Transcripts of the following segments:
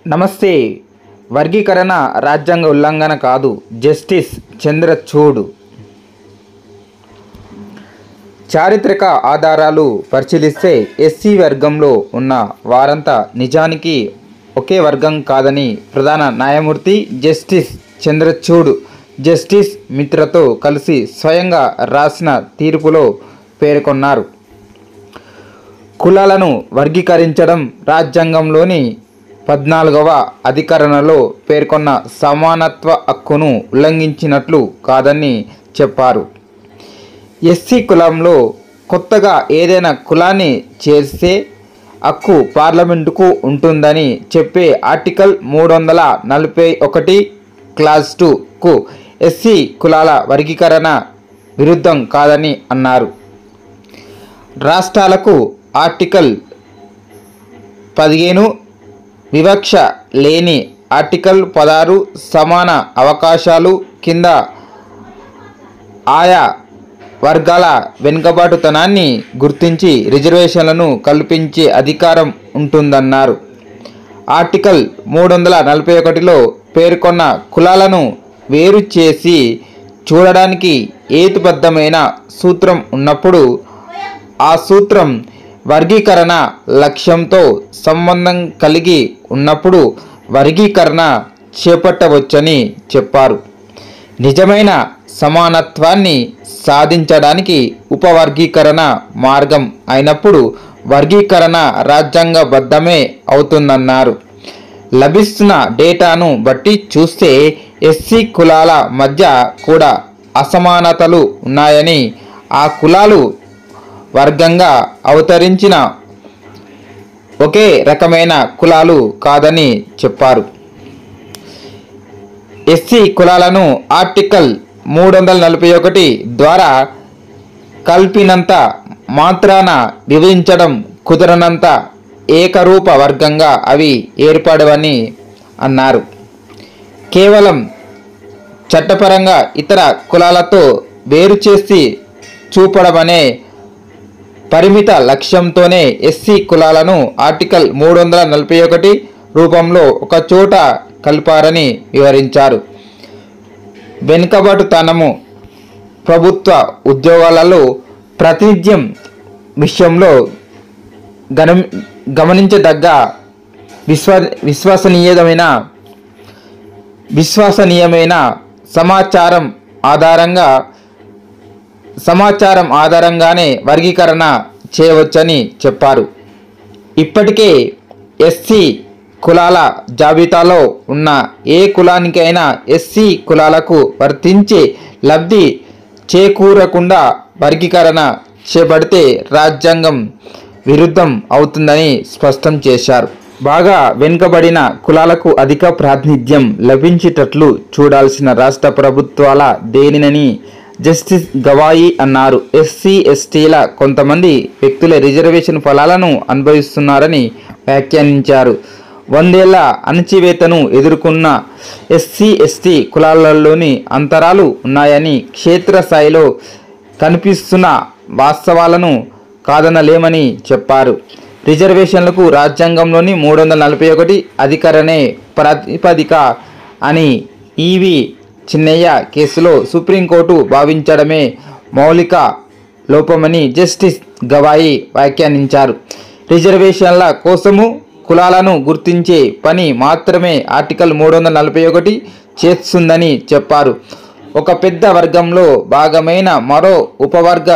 నమస్తే వర్గీకరణ రాజ్యాంగ ఉల్లంఘన కాదు జస్టిస్ చంద్రచూడ్ చారిత్రక ఆధారాలు పరిశీలిస్తే ఎస్సీ వర్గంలో ఉన్న వారంతా నిజానికి ఒకే వర్గం కాదని ప్రధాన న్యాయమూర్తి జస్టిస్ చంద్రచూడ్ జస్టిస్ మిత్రతో కలిసి స్వయంగా రాసిన తీర్పులో పేర్కొన్నారు కులాలను వర్గీకరించడం రాజ్యాంగంలోని పద్నాలుగవ అధికరణలో పేర్కొన్న సమానత్వ హక్కును ఉల్లంఘించినట్లు కాదని చెప్పారు ఎస్సీ కులంలో కొత్తగా ఏదైనా కులాన్ని చేస్తే హక్కు పార్లమెంటుకు ఉంటుందని చెప్పే ఆర్టికల్ మూడు వందల నలభై ఒకటి క్లాస్ టూకు ఎస్సీ కులాల వర్గీకరణ విరుద్ధం కాదని అన్నారు రాష్ట్రాలకు ఆర్టికల్ పదిహేను వివక్ష లేని ఆర్టికల్ పదహారు సమాన అవకాశాలు కింద ఆయా వర్గాల వెనుకబాటుతనాన్ని గుర్తించి రిజర్వేషన్లను కల్పించే అధికారం ఉంటుందన్నారు ఆర్టికల్ మూడు వందల నలభై ఒకటిలో పేర్కొన్న కులాలను వేరు చేసి చూడడానికి ఏతుబద్ధమైన సూత్రం ఉన్నప్పుడు ఆ సూత్రం వర్గీకరణ లక్ష్యంతో సంబంధం కలిగి ఉన్నప్పుడు వర్గీకరణ చేపట్టవచ్చని చెప్పారు నిజమైన సమానత్వాన్ని సాధించడానికి ఉపవర్గీకరణ మార్గం అయినప్పుడు వర్గీకరణ రాజ్యాంగబద్ధమే అవుతుందన్నారు లభిస్తున్న డేటాను బట్టి చూస్తే ఎస్సీ కులాల మధ్య కూడా అసమానతలు ఉన్నాయని ఆ కులాలు వర్గంగా అవతరించిన ఒకే రకమైన కులాలు కాదని చెప్పారు ఎస్సీ కులాలను ఆర్టికల్ మూడు వందల నలభై ఒకటి ద్వారా కల్పినంత మాత్రాన విభజించడం కుదరనంత ఏకరూప వర్గంగా అవి ఏర్పడవని అన్నారు కేవలం చట్టపరంగా ఇతర కులాలతో వేరు చేసి చూపడమనే పరిమిత లక్ష్యంతోనే ఎస్సీ కులాలను ఆర్టికల్ మూడు వందల నలభై ఒకటి రూపంలో ఒక చోట కలిపారని వివరించారు వెనుకబాటుతనము ప్రభుత్వ ఉద్యోగాలలో ప్రాతినిధ్యం విషయంలో గనం గమనించదగ్గ విశ్వ విశ్వసనీయమైన విశ్వసనీయమైన సమాచారం ఆధారంగా సమాచారం ఆధారంగానే వర్గీకరణ చేయవచ్చని చెప్పారు ఇప్పటికే ఎస్సీ కులాల జాబితాలో ఉన్న ఏ కులానికైనా ఎస్సీ కులాలకు వర్తించే లబ్ధి చేకూరకుండా వర్గీకరణ చేపడితే రాజ్యాంగం విరుద్ధం అవుతుందని స్పష్టం చేశారు బాగా వెనుకబడిన కులాలకు అధిక ప్రాతినిధ్యం లభించేటట్లు చూడాల్సిన రాష్ట్ర ప్రభుత్వాల దేనినని జస్టిస్ గవాయి అన్నారు ఎస్సీ ఎస్టీల కొంతమంది వ్యక్తుల రిజర్వేషన్ ఫలాలను అనుభవిస్తున్నారని వ్యాఖ్యానించారు వందేళ్ల అణచివేతను ఎదుర్కొన్న ఎస్సీ ఎస్టీ కులాలలోని అంతరాలు ఉన్నాయని క్షేత్రస్థాయిలో కనిపిస్తున్న వాస్తవాలను కాదనలేమని చెప్పారు రిజర్వేషన్లకు రాజ్యాంగంలోని మూడు వందల నలభై ఒకటి అధికరణే ప్రాతిపదిక అని ఈవి చిన్నయ్య కేసులో సుప్రీంకోర్టు భావించడమే మౌలిక లోపమని జస్టిస్ గవాయి వ్యాఖ్యానించారు రిజర్వేషన్ల కోసము కులాలను గుర్తించే పని మాత్రమే ఆర్టికల్ మూడు వందల నలభై ఒకటి చేస్తుందని చెప్పారు ఒక పెద్ద వర్గంలో భాగమైన మరో ఉపవర్గ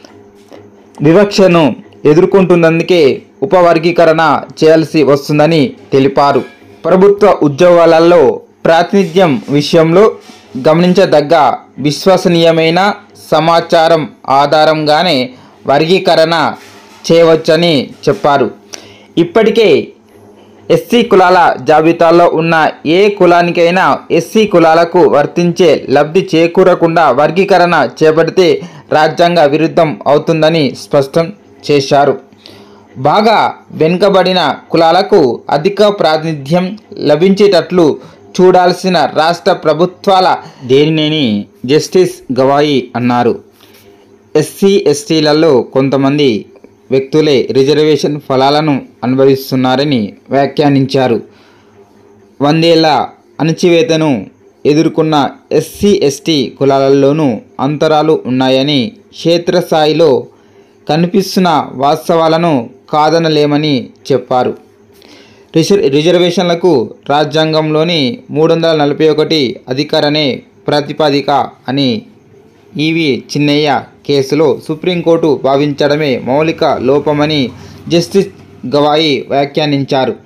వివక్షను ఎదుర్కొంటున్నందుకే ఉపవర్గీకరణ చేయాల్సి వస్తుందని తెలిపారు ప్రభుత్వ ఉద్యోగాలలో ప్రాతినిధ్యం విషయంలో గమనించదగ్గ విశ్వసనీయమైన సమాచారం ఆధారంగానే వర్గీకరణ చేయవచ్చని చెప్పారు ఇప్పటికే ఎస్సీ కులాల జాబితాలో ఉన్న ఏ కులానికైనా ఎస్సీ కులాలకు వర్తించే లబ్ధి చేకూరకుండా వర్గీకరణ చేపడితే రాజ్యాంగ విరుద్ధం అవుతుందని స్పష్టం చేశారు బాగా వెనుకబడిన కులాలకు అధిక ప్రాతినిధ్యం లభించేటట్లు చూడాల్సిన రాష్ట్ర ప్రభుత్వాల దేనినేని జస్టిస్ గవాయి అన్నారు ఎస్సీ ఎస్టీలలో కొంతమంది వ్యక్తులే రిజర్వేషన్ ఫలాలను అనుభవిస్తున్నారని వ్యాఖ్యానించారు వందేళ్ల అణచివేతను ఎదుర్కొన్న ఎస్సీ ఎస్టీ కులాలలోనూ అంతరాలు ఉన్నాయని క్షేత్రస్థాయిలో కనిపిస్తున్న వాస్తవాలను కాదనలేమని చెప్పారు రిజర్ రిజర్వేషన్లకు రాజ్యాంగంలోని మూడు వందల నలభై ఒకటి అధికారనే ప్రాతిపదిక అని ఈవి చిన్నయ్య కేసులో సుప్రీంకోర్టు భావించడమే మౌలిక లోపమని జస్టిస్ గవాయి వ్యాఖ్యానించారు